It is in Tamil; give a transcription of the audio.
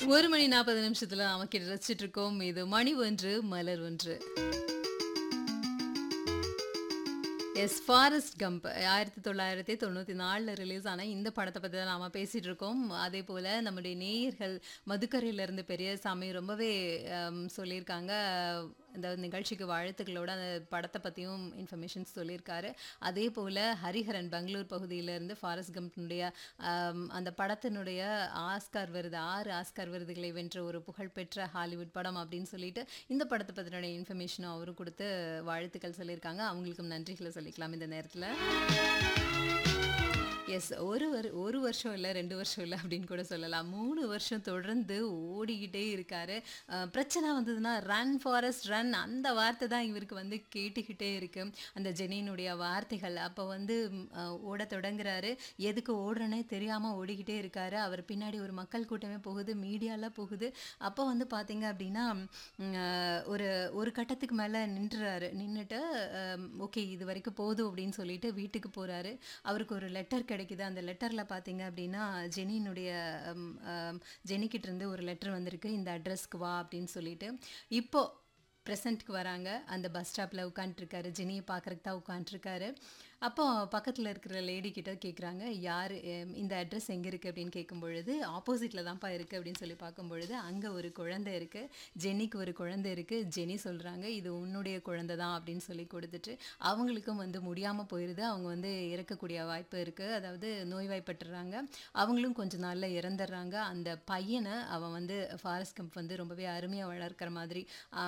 ஒரு மணி நாற்பது நிமிஷத்துல நாம கிட்ட ரசிச்சிட்டு இருக்கோம் இது மணி ஒன்று மலர் ஒன்று எஸ் ஃபாரஸ்ட் கம்ப் ஆயிரத்தி தொள்ளாயிரத்தி தொண்ணூற்றி நாலில் ரிலீஸ் ஆன இந்த படத்தை பற்றி தான் நாம் பேசிகிட்டு இருக்கோம் அதே போல் நம்முடைய நேயர்கள் மதுக்கரையிலேருந்து பெரியசாமி ரொம்பவே ஹம், சொல்லியிருக்காங்க இந்த நிகழ்ச்சிக்கு வாழ்த்துக்களோட அந்த படத்தை பற்றியும் இன்ஃபர்மேஷன்ஸ் சொல்லியிருக்காரு அதே போல் ஹரிஹரன் பெங்களூர் பகுதியிலேருந்து ஃபாரஸ்ட் கம்ப்னுடைய அந்த படத்தினுடைய ஆஸ்கார் விருது ஆறு ஆஸ்கார் விருதுகளை வென்ற ஒரு புகழ்பெற்ற ஹாலிவுட் படம் அப்படின்னு சொல்லிட்டு இந்த படத்தை பற்றின இன்ஃபர்மேஷனும் அவரு கொடுத்து வாழ்த்துக்கள் சொல்லியிருக்காங்க அவங்களுக்கும் நன்றிகளை சொல்லிக்கலாம் இந்த நேரத்தில் எஸ் ஒரு வரு ஒரு வருஷம் இல்லை ரெண்டு வருஷம் இல்லை அப்படின்னு கூட சொல்லலாம் மூணு வருஷம் தொடர்ந்து ஓடிக்கிட்டே இருக்காரு அஹ் பிரச்சனை வந்ததுன்னா ரன் ஃபாரஸ்ட் ரன் அந்த வார்த்தை தான் இவருக்கு வந்து கேட்டுக்கிட்டே இருக்கு அந்த ஜெனினுடைய வார்த்தைகள் அப்போ வந்து ம், அஹ், ஓட தொடங்குறாரு எதுக்கு ஓடுறனே தெரியாமல் ஓடிக்கிட்டே இருக்காரு அவர் பின்னாடி ஒரு மக்கள் கூட்டமே போகுது மீடியாலாம் போகுது அப்போ வந்து பார்த்தீங்க அப்படின்னா ம், அஹ், ஒரு ஒரு கட்டத்துக்கு மேலே நின்றுறாரு நின்றுட்டு ஓகே இது வரைக்கும் போதும் அப்படின்னு சொல்லிட்டு வீட்டுக்கு போகிறாரு அவருக்கு ஒரு லெட்டர் கிடைக்குது அந்த லெட்டரில் பார்த்தீங்க அப்படின்னா ஜெனினுடைய ம், ஆம், ஜெனிக்கிட்ட இருந்து ஒரு லெட்டர் வந்திருக்கு இந்த அட்ரஸ்க்கு வா அப்படின்னு சொல்லிட்டு இப்போ ப்ரெசண்ட்க்கு வராங்க அந்த பஸ் ஸ்டாப்பில் உட்காந்துருக்காரு ஜெனியை பார்க்குறக்கு தான் உட்காந்துருக்காரு அப்போ பக்கத்தில் இருக்கிற லேடி கிட்ட கேட்குறாங்க யார் இந்த அட்ரஸ் எங்கே இருக்குது அப்படின்னு கேட்கும் பொழுது ஆப்போசிட்டில் தான்ப்பா இருக்குது அப்படின்னு சொல்லி பார்க்கும் பொழுது அங்கே ஒரு குழந்தை இருக்குது ஜெனிக்கு ஒரு குழந்தை இருக்குது ஜெனி சொல்கிறாங்க இது உன்னுடைய குழந்தை தான் அப்படின்னு சொல்லி கொடுத்துட்டு அவங்களுக்கும் வந்து முடியாமல் போயிடுது அவங்க வந்து இறக்கக்கூடிய வாய்ப்பு இருக்குது அதாவது நோய்வாய்ப்பட்டுறாங்க அவங்களும் கொஞ்ச நாளில் இறந்துடுறாங்க அந்த பையனை அவன் வந்து ஃபாரஸ்ட் கம்ப் வந்து ரொம்பவே அருமையாக வளர்க்குற மாதிரி